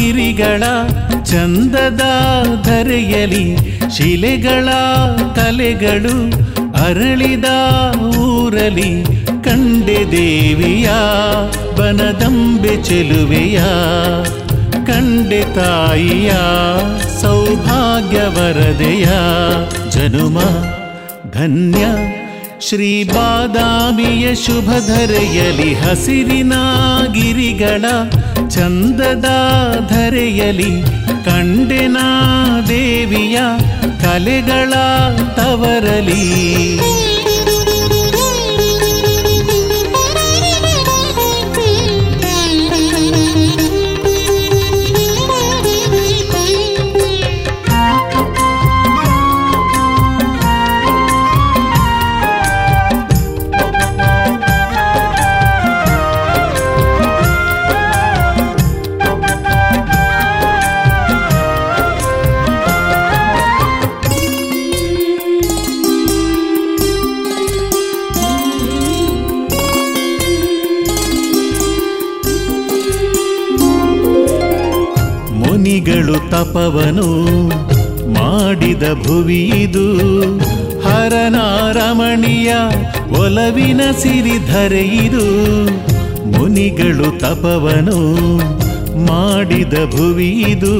ಗಿರಿಗಳ ಚಂದದ ಧರೆಯಲಿ ಶಿಲೆಗಳ ಕಲೆಗಳು ಅರಳಿದ ಊರಲಿ ಕಂಡೆ ದೇವಿಯ ಬನದಂಬೆ ಚೆಲುವೆಯ ಕಂಡೆ ತಾಯಿಯ ಸೌಭಾಗ್ಯ ವರದೆಯ ಜನುಮ ಧನ್ಯ ಶ್ರೀ ಬಾದಾಮಿಯ ಶುಭಧರೆಯಲಿ ಹಸಿರಿನ ಗಿರಿಗಳ ಚಂದದ ಧರೆಯಲಿ ಕಂಡೆನ ದೇವಿಯ ಕಲೆಗಳ ತವರಲಿ ಮುನಿಗಳು ತಪವನು ಮಾಡಿದ ಭುವಿದು ಹರನಾರಮಣಿಯ ಒಲವಿನ ಸಿರಿಧರೆಯಿದು ಮುನಿಗಳು ತಪವನು ಮಾಡಿದ ಭುವಿದು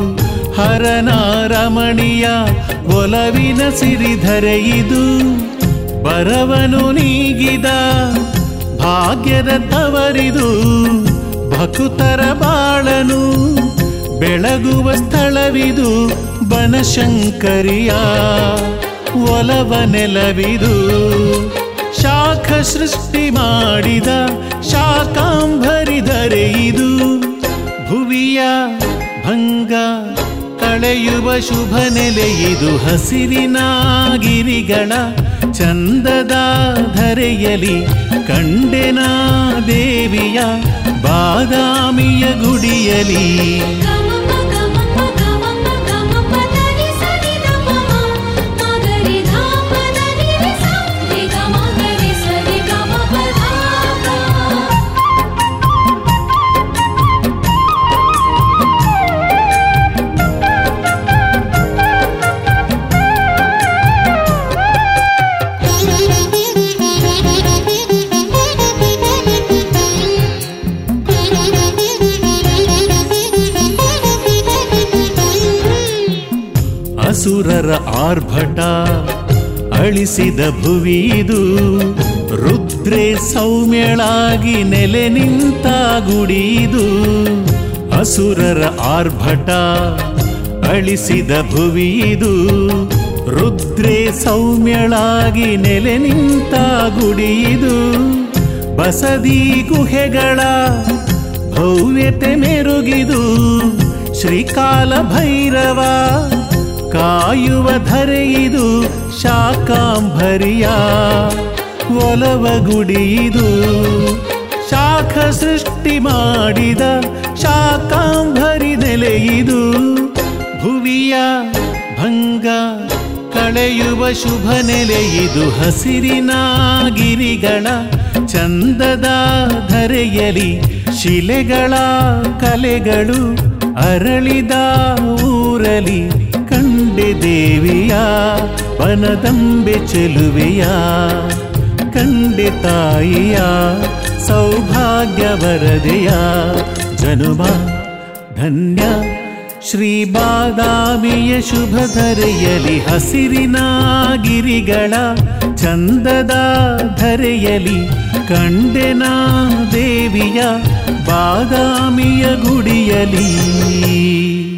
ಹರನಾರಮಣಿಯ ಒಲವಿನ ಸಿರಿಧರೆಯಿದು ಬರವನು ನೀಗಿದ ಭಾಗ್ಯದ ತವರಿದು ಭಕುತರ ಬಾಳನು ಬೆಳಗುವ ಸ್ಥಳವಿದು ಬನಶಂಕರಿಯ ಒಲವ ನೆಲವಿದು ಶಾಖ ಸೃಷ್ಟಿ ಮಾಡಿದ ಶಾಕಾಂಬರಿದರೆ ಇದು ಭುವಿಯ ಭಂಗ ಕಳೆಯುವ ಶುಭ ನೆಲೆಯಿದು ಹಸಿರಿನ ಗಿರಿಗಳ ಚಂದದ ಧರೆಯಲಿ ಕಂಡೆನ ದೇವಿಯ ಬಾದಾಮಿಯ ಗುಡಿಯಲಿ ಗಮಪ ಗಮಪ ಗಮಪ ಗಮಪ ಧನಿ ಸನಿ ದಮಮ ಮಗರಿ ಧಾಮ ಧನಿ ರಿ ಸ ರಿ ಗಮ ಗರಿ ಸರಿ ಗಮಪ ಧಾಮ ಅಸುರರ ಆರ್ಭಟ ಅಳಿಸಿದ ಭುವಿದು ರುದ್ರೇ ಸೌಮ್ಯಳಾಗಿ ನೆಲೆ ನಿಂತ ಗುಡಿದು ಅಸುರರ ಆರ್ಭಟ ಅಳಿಸಿದ ಭುವಿದು ರುದ್ರೇ ಸೌಮ್ಯಳಾಗಿ ನೆಲೆ ನಿಂತ ಗುಡಿದು ಬಸದಿ ಗುಹೆಗಳ ಭವ್ಯತೆ ಮೆರುಗಿದು ಶ್ರೀಕಾಲ ಭೈರವ ಕಾಯುವ ಧರೆಯಿದು ಶಾಕಾಂಬರಿಯ ಒಲವ ಗುಡಿಯಿದು ಶಾಖ ಸೃಷ್ಟಿ ಮಾಡಿದ ಶಾಕಾಂಬರಿ ನೆಲೆಯಿದು ಭುವಿಯ ಭಂಗ ಕಳೆಯುವ ಶುಭ ನೆಲೆಯಿದು ಹಸಿರಿನ ಗಿರಿಗಳ ಚಂದದ ಧರೆಯಲಿ ಶಿಲೆಗಳ ಕಲೆಗಳು ಅರಳಿದ ಊರಲಿ ಕಂಡೆ ದೇವಿಯ ವನದಂಬೆ ಚೆಲುವೆಯ ಕಂಡೆ ತಾಯಿಯ ಸೌಭಾಗ್ಯ ವರದೆಯ ಜನುಮ ಧನ್ಯ ಶ್ರೀ ಬಾದಾಮಿಯ ಶುಭಧರೆಯಲಿ ಹಸಿರಿನ ಗಿರಿಗಳ ಚಂದದ ಧರೆಯಲಿ ಕಂಡೆನ ದೇವಿಯ ಬಾದಾಮಿಯ ಗುಡಿಯಲಿ